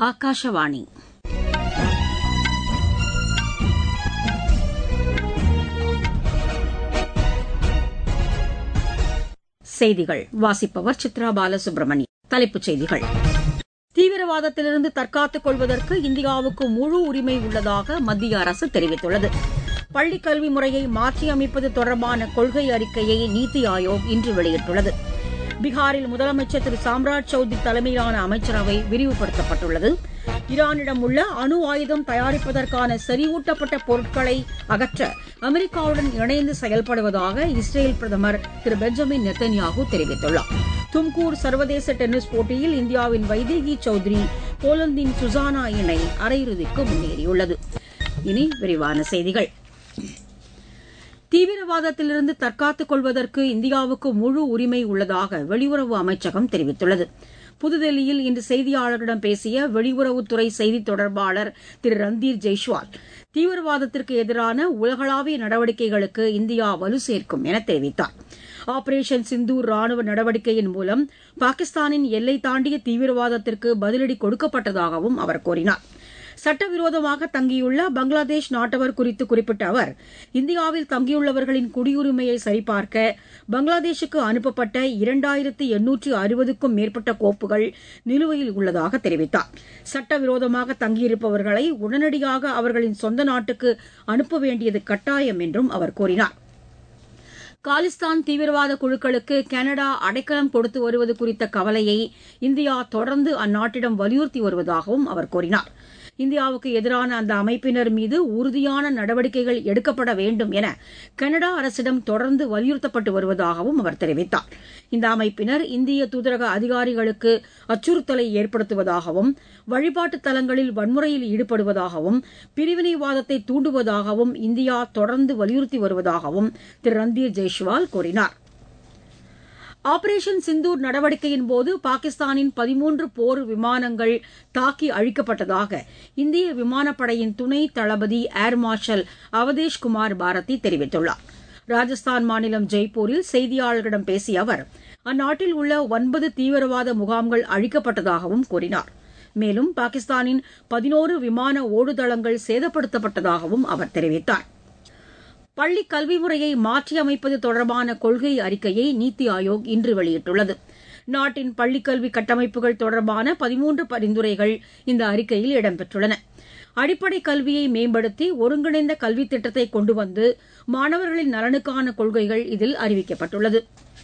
ಆಕಾಶವಾಣಿ செய்திகள் வாசிப்பவர் சித்ரா பாலசுப்ரமணி தலைப்புச் செய்திகள் தீவிரவாதத்திலிருந்து தற்காத்துக் கொள்வதற்கு இந்தியாவுக்கு முழு உரிமை உள்ளதாக மத்திய அரசு தெரிவித்துள்ளது பள்ளிக் கல்வி முறையை மாற்றியமைப்பது தொடர்பான கொள்கை அறிக்கையை நீத்தி ஆயோக் இன்று வெளியிட்டுள்ளது பீகாரில் முதலமைச்சர் திரு சாம்ராஜ் சௌத்ரி தலைமையிலான அமைச்சரவை விரிவுபடுத்தப்பட்டுள்ளது ஈரானிடம் உள்ள அணு ஆயுதம் தயாரிப்பதற்கான செறிவூட்டப்பட்ட பொருட்களை அகற்ற அமெரிக்காவுடன் இணைந்து செயல்படுவதாக இஸ்ரேல் பிரதமர் திரு பெஞ்சமின் நெத்தன்யாகு தெரிவித்துள்ளார் தும்கூர் சர்வதேச டென்னிஸ் போட்டியில் இந்தியாவின் வைதேகி சௌத்ரி போலந்தின் சுசானா இணை அரையிறுதிக்கு முன்னேறியுள்ளது இனி விரிவான செய்திகள் தீவிரவாதத்திலிருந்து தற்காத்துக் கொள்வதற்கு இந்தியாவுக்கு முழு உரிமை உள்ளதாக வெளியுறவு அமைச்சகம் தெரிவித்துள்ளது புதுதில்லியில் இன்று செய்தியாளர்களிடம் பேசிய வெளியுறவுத்துறை செய்தித் தொடர்பாளர் திரு ரந்தீர் ஜெய்ஷ்வால் தீவிரவாதத்திற்கு எதிரான உலகளாவிய நடவடிக்கைகளுக்கு இந்தியா வலு சேர்க்கும் என தெரிவித்தார் ஆபரேஷன் சிந்தூர் ராணுவ நடவடிக்கையின் மூலம் பாகிஸ்தானின் எல்லை தாண்டிய தீவிரவாதத்திற்கு பதிலடி கொடுக்கப்பட்டதாகவும் அவர் கூறினார் சட்டவிரோதமாக தங்கியுள்ள பங்களாதேஷ் நாட்டவர் குறித்து குறிப்பிட்ட அவர் இந்தியாவில் தங்கியுள்ளவர்களின் குடியுரிமையை சரிபார்க்க பங்களாதேஷுக்கு அனுப்பப்பட்ட இரண்டாயிரத்து எண்ணூற்று அறுபதுக்கும் மேற்பட்ட கோப்புகள் நிலுவையில் உள்ளதாக தெரிவித்தார் சட்டவிரோதமாக தங்கியிருப்பவர்களை உடனடியாக அவர்களின் சொந்த நாட்டுக்கு அனுப்ப வேண்டியது கட்டாயம் என்றும் அவர் கூறினார் காலிஸ்தான் தீவிரவாத குழுக்களுக்கு கனடா அடைக்கலம் கொடுத்து வருவது குறித்த கவலையை இந்தியா தொடர்ந்து அந்நாட்டிடம் வலியுறுத்தி வருவதாகவும் அவர் கூறினார் இந்தியாவுக்கு எதிரான அந்த அமைப்பினர் மீது உறுதியான நடவடிக்கைகள் எடுக்கப்பட வேண்டும் என கனடா அரசிடம் தொடர்ந்து வலியுறுத்தப்பட்டு வருவதாகவும் அவர் தெரிவித்தார் இந்த அமைப்பினர் இந்திய தூதரக அதிகாரிகளுக்கு அச்சுறுத்தலை ஏற்படுத்துவதாகவும் வழிபாட்டு தலங்களில் வன்முறையில் ஈடுபடுவதாகவும் பிரிவினைவாதத்தை தூண்டுவதாகவும் இந்தியா தொடர்ந்து வலியுறுத்தி வருவதாகவும் திரு ரந்தீர் ஜெய்ஷ்வால் கூறினார் ஆபரேஷன் சிந்தூர் நடவடிக்கையின் போது பாகிஸ்தானின் பதிமூன்று போர் விமானங்கள் தாக்கி அழிக்கப்பட்டதாக இந்திய விமானப்படையின் துணை தளபதி ஏர் மார்ஷல் அவதேஷ் குமார் பாரதி தெரிவித்துள்ளார் ராஜஸ்தான் மாநிலம் ஜெய்ப்பூரில் செய்தியாளர்களிடம் பேசிய அவர் அந்நாட்டில் உள்ள ஒன்பது தீவிரவாத முகாம்கள் அழிக்கப்பட்டதாகவும் கூறினார் மேலும் பாகிஸ்தானின் பதினோரு விமான ஓடுதளங்கள் சேதப்படுத்தப்பட்டதாகவும் அவர் தெரிவித்தார் பள்ளிக் கல்வி முறையை மாற்றியமைப்பது தொடர்பான கொள்கை அறிக்கையை நீத்தி ஆயோக் இன்று வெளியிட்டுள்ளது நாட்டின் பள்ளிக்கல்வி கட்டமைப்புகள் தொடர்பான பதிமூன்று பரிந்துரைகள் இந்த அறிக்கையில் இடம்பெற்றுள்ளன அடிப்படை கல்வியை மேம்படுத்தி ஒருங்கிணைந்த கல்வித் திட்டத்தை கொண்டு வந்து மாணவர்களின் நலனுக்கான கொள்கைகள் இதில் அறிவிக்கப்பட்டுள்ளது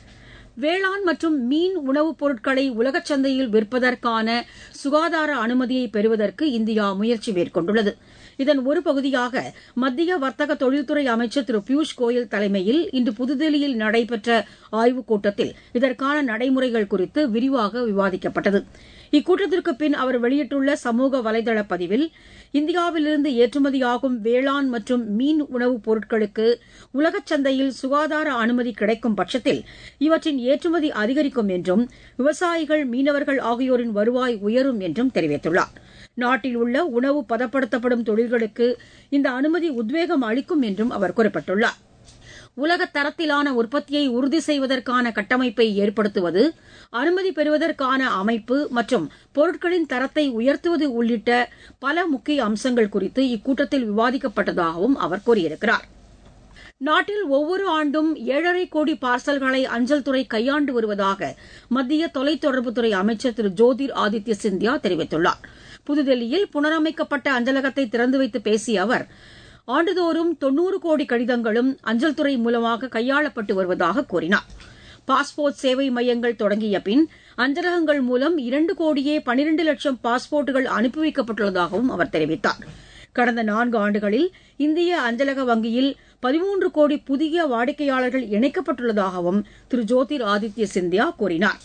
வேளாண் மற்றும் மீன் உணவுப் பொருட்களை உலகச் சந்தையில் விற்பதற்கான சுகாதார அனுமதியை பெறுவதற்கு இந்தியா முயற்சி மேற்கொண்டுள்ளது இதன் ஒரு பகுதியாக மத்திய வர்த்தக தொழில்துறை அமைச்சர் திரு பியூஷ் கோயல் தலைமையில் இன்று புதுதில்லியில் நடைபெற்ற ஆய்வுக் கூட்டத்தில் இதற்கான நடைமுறைகள் குறித்து விரிவாக விவாதிக்கப்பட்டது இக்கூட்டத்திற்கு பின் அவர் வெளியிட்டுள்ள சமூக வலைதள பதிவில் இந்தியாவிலிருந்து ஏற்றுமதியாகும் வேளாண் மற்றும் மீன் உணவுப் பொருட்களுக்கு உலகச் சந்தையில் சுகாதார அனுமதி கிடைக்கும் பட்சத்தில் இவற்றின் ஏற்றுமதி அதிகரிக்கும் என்றும் விவசாயிகள் மீனவர்கள் ஆகியோரின் வருவாய் உயரும் என்றும் தெரிவித்துள்ளார் நாட்டில் உள்ள உணவு பதப்படுத்தப்படும் தொழில்களுக்கு இந்த அனுமதி உத்வேகம் அளிக்கும் என்றும் அவர் குறிப்பிட்டுள்ளார் உலக தரத்திலான உற்பத்தியை உறுதி செய்வதற்கான கட்டமைப்பை ஏற்படுத்துவது அனுமதி பெறுவதற்கான அமைப்பு மற்றும் பொருட்களின் தரத்தை உயர்த்துவது உள்ளிட்ட பல முக்கிய அம்சங்கள் குறித்து இக்கூட்டத்தில் விவாதிக்கப்பட்டதாகவும் அவர் கூறியிருக்கிறார் நாட்டில் ஒவ்வொரு ஆண்டும் ஏழரை கோடி பார்சல்களை அஞ்சல் துறை கையாண்டு வருவதாக மத்திய தொலைத்தொடர்புத்துறை அமைச்சர் திரு ஜோதிர் ஆதித்ய சிந்தியா தெரிவித்துள்ளார் புதுதில்லியில் புனரமைக்கப்பட்ட அஞ்சலகத்தை திறந்து வைத்து பேசிய அவர் ஆண்டுதோறும் தொன்னூறு கோடி கடிதங்களும் அஞ்சல் துறை மூலமாக கையாளப்பட்டு வருவதாக கூறினார் பாஸ்போர்ட் சேவை மையங்கள் தொடங்கிய பின் அஞ்சலகங்கள் மூலம் இரண்டு கோடியே பனிரண்டு லட்சம் பாஸ்போர்ட்டுகள் அனுப்பி வைக்கப்பட்டுள்ளதாகவும் அவர் தெரிவித்தார் கடந்த நான்கு ஆண்டுகளில் இந்திய அஞ்சலக வங்கியில் பதிமூன்று கோடி புதிய வாடிக்கையாளர்கள் இணைக்கப்பட்டுள்ளதாகவும் திரு ஜோதிர் ஆதித்ய சிந்தியா கூறினார்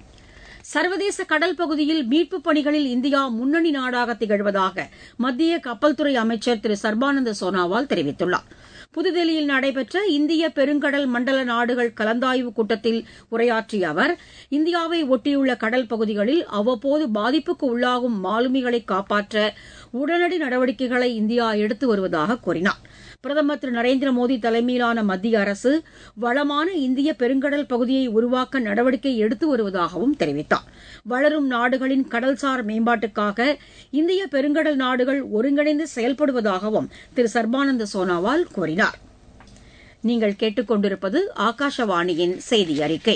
சர்வதேச கடல் பகுதியில் மீட்புப் பணிகளில் இந்தியா முன்னணி நாடாக திகழ்வதாக மத்திய கப்பல் துறை அமைச்சர் திரு சர்பானந்த சோனாவால் தெரிவித்துள்ளார் புதுதில்லியில் நடைபெற்ற இந்திய பெருங்கடல் மண்டல நாடுகள் கலந்தாய்வு கூட்டத்தில் உரையாற்றிய அவர் இந்தியாவை ஒட்டியுள்ள கடல் பகுதிகளில் அவ்வப்போது பாதிப்புக்கு உள்ளாகும் மாலுமிகளை காப்பாற்ற உடனடி நடவடிக்கைகளை இந்தியா எடுத்து வருவதாக கூறினார் பிரதமர் திரு நரேந்திர மோடி தலைமையிலான மத்திய அரசு வளமான இந்திய பெருங்கடல் பகுதியை உருவாக்க நடவடிக்கை எடுத்து வருவதாகவும் தெரிவித்தார் வளரும் நாடுகளின் கடல்சார் மேம்பாட்டுக்காக இந்திய பெருங்கடல் நாடுகள் ஒருங்கிணைந்து செயல்படுவதாகவும் திரு சர்பானந்த சோனாவால் கூறினார் நீங்கள் கேட்டுக்கொண்டிருப்பது ஆகாஷவாணியின் செய்தி அறிக்கை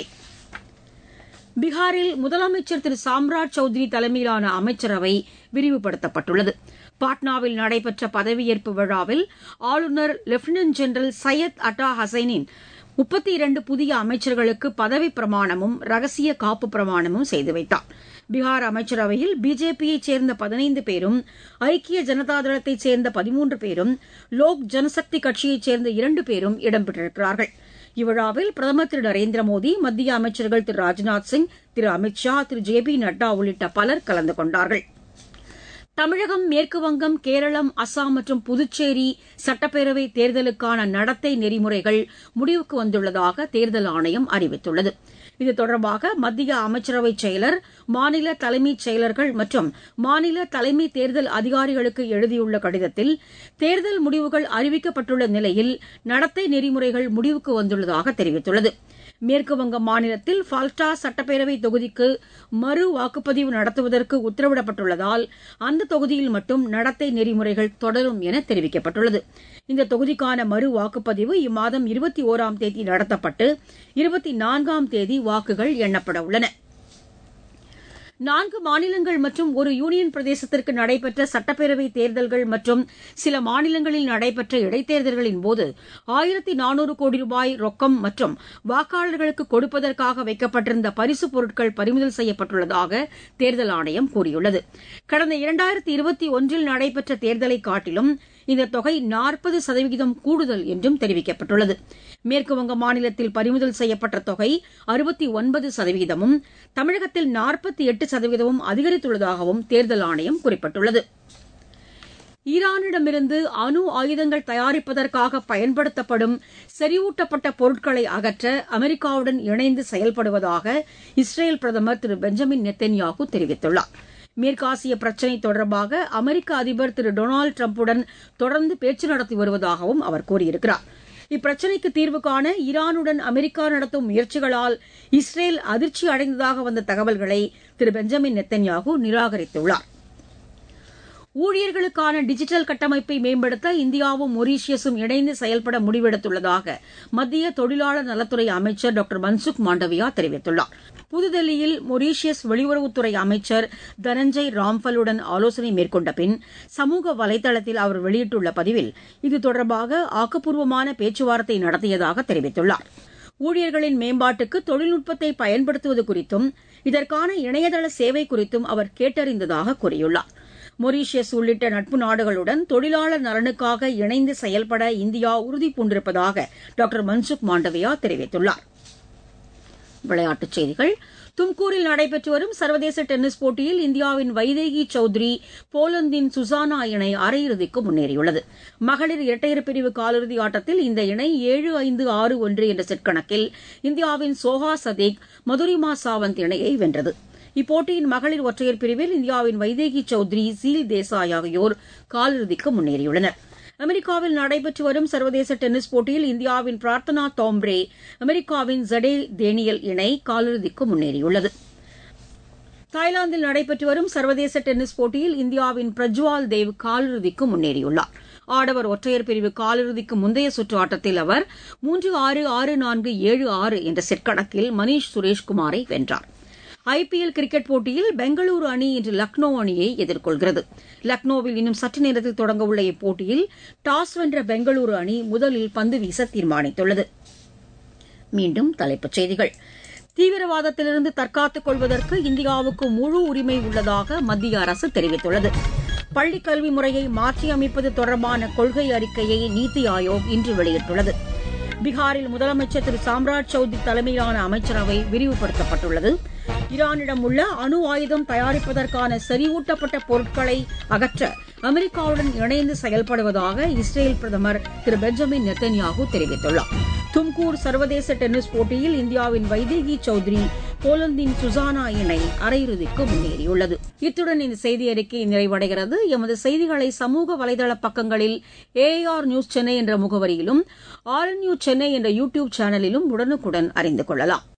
பீகாரில் முதலமைச்சர் திரு சாம்ராஜ் சௌத்ரி தலைமையிலான அமைச்சரவை விரிவுபடுத்தப்பட்டுள்ளது பாட்னாவில் நடைபெற்ற பதவியேற்பு விழாவில் ஆளுநர் லெப்டினன்ட் ஜெனரல் சையத் அட்டா ஹசைனின் முப்பத்தி இரண்டு புதிய அமைச்சர்களுக்கு பதவி பிரமாணமும் ரகசிய காப்பு பிரமாணமும் செய்து வைத்தார் பீகார் அமைச்சரவையில் பிஜேபியைச் சேர்ந்த பதினைந்து பேரும் ஐக்கிய ஜனதாதளத்தைச் சேர்ந்த பதிமூன்று பேரும் லோக் ஜனசக்தி கட்சியைச் சேர்ந்த இரண்டு பேரும் இடம்பெற்றிருக்கிறார்கள் இவ்விழாவில் பிரதமர் திரு நரேந்திர மோடி மத்திய அமைச்சர்கள் திரு ராஜ்நாத் சிங் திரு அமித் ஷா திரு ஜே பி நட்டா உள்ளிட்ட பலர் கலந்து கொண்டார்கள் தமிழகம் மேற்குவங்கம் கேரளம் அசாம் மற்றும் புதுச்சேரி சட்டப்பேரவை தேர்தலுக்கான நடத்தை நெறிமுறைகள் முடிவுக்கு வந்துள்ளதாக தேர்தல் ஆணையம் அறிவித்துள்ளது இது தொடர்பாக மத்திய அமைச்சரவை செயலர் மாநில தலைமைச் செயலர்கள் மற்றும் மாநில தலைமை தேர்தல் அதிகாரிகளுக்கு எழுதியுள்ள கடிதத்தில் தேர்தல் முடிவுகள் அறிவிக்கப்பட்டுள்ள நிலையில் நடத்தை நெறிமுறைகள் முடிவுக்கு வந்துள்ளதாக தெரிவித்துள்ளது மேற்குவங்க மாநிலத்தில் ஃபால்டா சட்டப்பேரவை தொகுதிக்கு மறு வாக்குப்பதிவு நடத்துவதற்கு உத்தரவிடப்பட்டுள்ளதால் அந்த தொகுதியில் மட்டும் நடத்தை நெறிமுறைகள் தொடரும் என தெரிவிக்கப்பட்டுள்ளது இந்த தொகுதிக்கான மறு வாக்குப்பதிவு இம்மாதம் இருபத்தி ஓராம் தேதி நடத்தப்பட்டு இருபத்தி நான்காம் தேதி வாக்குகள் எண்ணப்பட உள்ளன நான்கு மாநிலங்கள் மற்றும் ஒரு யூனியன் பிரதேசத்திற்கு நடைபெற்ற சட்டப்பேரவை தேர்தல்கள் மற்றும் சில மாநிலங்களில் நடைபெற்ற இடைத்தேர்தல்களின் போது ஆயிரத்தி நானூறு கோடி ரூபாய் ரொக்கம் மற்றும் வாக்காளர்களுக்கு கொடுப்பதற்காக வைக்கப்பட்டிருந்த பரிசுப் பொருட்கள் பறிமுதல் செய்யப்பட்டுள்ளதாக தேர்தல் ஆணையம் கூறியுள்ளது கடந்த இரண்டாயிரத்தி இருபத்தி ஒன்றில் நடைபெற்ற தேர்தலை காட்டிலும் இந்த தொகை நாற்பது சதவிகிதம் கூடுதல் என்றும் தெரிவிக்கப்பட்டுள்ளது மேற்குவங்க மாநிலத்தில் பறிமுதல் செய்யப்பட்ட தொகை அறுபத்தி ஒன்பது சதவீதமும் தமிழகத்தில் நாற்பத்தி எட்டு சதவீதமும் அதிகரித்துள்ளதாகவும் தேர்தல் ஆணையம் குறிப்பிட்டுள்ளது ஈரானிடமிருந்து அணு ஆயுதங்கள் தயாரிப்பதற்காக பயன்படுத்தப்படும் செறிவூட்டப்பட்ட பொருட்களை அகற்ற அமெரிக்காவுடன் இணைந்து செயல்படுவதாக இஸ்ரேல் பிரதமர் திரு பெஞ்சமின் நெத்தன்யாகு தெரிவித்துள்ளார் மேற்காசிய பிரச்சினை தொடர்பாக அமெரிக்க அதிபர் திரு டொனால்டு டிரம்புடன் தொடர்ந்து பேச்சு நடத்தி வருவதாகவும் அவர் கூறியிருக்கிறார் இப்பிரச்சினைக்கு தீர்வு காண ஈரானுடன் அமெரிக்கா நடத்தும் முயற்சிகளால் இஸ்ரேல் அதிர்ச்சி அடைந்ததாக வந்த தகவல்களை திரு பெஞ்சமின் நெத்தன்யாகு நிராகரித்துள்ளார் ஊழியர்களுக்கான டிஜிட்டல் கட்டமைப்பை மேம்படுத்த இந்தியாவும் மொரீஷியஸும் இணைந்து செயல்பட முடிவெடுத்துள்ளதாக மத்திய தொழிலாளர் நலத்துறை அமைச்சர் டாக்டர் மன்சுக் மாண்டவியா தெரிவித்துள்ளார் புதுதில்லியில் மொரீஷியஸ் வெளியுறவுத்துறை அமைச்சர் தனஞ்சய் ராம்ஃபலுடன் ஆலோசனை மேற்கொண்ட பின் சமூக வலைதளத்தில் அவர் வெளியிட்டுள்ள பதிவில் இது தொடர்பாக ஆக்கப்பூர்வமான பேச்சுவார்த்தை நடத்தியதாக தெரிவித்துள்ளார் ஊழியர்களின் மேம்பாட்டுக்கு தொழில்நுட்பத்தை பயன்படுத்துவது குறித்தும் இதற்கான இணையதள சேவை குறித்தும் அவர் கேட்டறிந்ததாக கூறியுள்ளார் மொரீஷியஸ் உள்ளிட்ட நட்பு நாடுகளுடன் தொழிலாளர் நலனுக்காக இணைந்து செயல்பட இந்தியா உறுதிபூண்டிருப்பதாக டாக்டர் மன்சுக் மாண்டவியா தெரிவித்துள்ளார் விளையாட்டுச் செய்திகள் தும்கூரில் நடைபெற்று வரும் சர்வதேச டென்னிஸ் போட்டியில் இந்தியாவின் வைதேகி சௌத்ரி போலந்தின் சுசானா இணை அரையிறுதிக்கு முன்னேறியுள்ளது மகளிர் இரட்டையர் பிரிவு காலிறுதி ஆட்டத்தில் இந்த இணை ஏழு ஐந்து ஆறு ஒன்று என்ற செட் கணக்கில் இந்தியாவின் சோஹா சதீக் மதுரிமா சாவந்த் இணையை வென்றது இப்போட்டியின் மகளிர் ஒற்றையர் பிரிவில் இந்தியாவின் வைதேகி சௌத்ரி சீல் தேசாய் ஆகியோர் காலிறுதிக்கு முன்னேறியுள்ளனர் அமெரிக்காவில் நடைபெற்று வரும் சர்வதேச டென்னிஸ் போட்டியில் இந்தியாவின் பிரார்த்தனா தோம்ப்ரே அமெரிக்காவின் ஜடே தேனியல் இணை காலிறுதிக்கு முன்னேறியுள்ளது தாய்லாந்தில் நடைபெற்று வரும் சர்வதேச டென்னிஸ் போட்டியில் இந்தியாவின் பிரஜ்வால் தேவ் காலிறுதிக்கு முன்னேறியுள்ளார் ஆடவர் ஒற்றையர் பிரிவு காலிறுதிக்கு முந்தைய சுற்று ஆட்டத்தில் அவர் மூன்று ஆறு ஆறு நான்கு ஏழு ஆறு என்ற செட் கணக்கில் மணீஷ் சுரேஷ்குமாரை வென்றார் ஐபிஎல் கிரிக்கெட் போட்டியில் பெங்களூரு அணி இன்று லக்னோ அணியை எதிர்கொள்கிறது லக்னோவில் இன்னும் சற்று நேரத்தில் தொடங்கவுள்ள இப்போட்டியில் டாஸ் வென்ற பெங்களூரு அணி முதலில் பந்து வீச தீர்மானித்துள்ளது மீண்டும் தலைப்புச் செய்திகள் தீவிரவாதத்திலிருந்து தற்காத்துக் கொள்வதற்கு இந்தியாவுக்கு முழு உரிமை உள்ளதாக மத்திய அரசு தெரிவித்துள்ளது பள்ளிக் கல்வி முறையை மாற்றியமைப்பது தொடர்பான கொள்கை அறிக்கையை நீத்தி ஆயோக் இன்று வெளியிட்டுள்ளது பீகாரில் முதலமைச்சர் திரு சாம்ராஜ் சௌத்ரி தலைமையிலான அமைச்சரவை விரிவுபடுத்தப்பட்டுள்ளது ஈரானிடம் உள்ள அணு ஆயுதம் தயாரிப்பதற்கான செறிவூட்டப்பட்ட பொருட்களை அகற்ற அமெரிக்காவுடன் இணைந்து செயல்படுவதாக இஸ்ரேல் பிரதமர் திரு பெஞ்சமின் நெத்தன்யாகு தெரிவித்துள்ளார் தும்கூர் சர்வதேச டென்னிஸ் போட்டியில் இந்தியாவின் வைதேகி சௌத்ரி போலந்தின் சுசானா இணை அரையிறுதிக்கு முன்னேறியுள்ளது இத்துடன் இந்த செய்தி அறிக்கை நிறைவடைகிறது எமது செய்திகளை சமூக வலைதள பக்கங்களில் ஏஆர் நியூஸ் சென்னை என்ற முகவரியிலும் ஆர் நியூஸ் சென்னை என்ற யூ டியூப் சேனலிலும் உடனுக்குடன் அறிந்து கொள்ளலாம்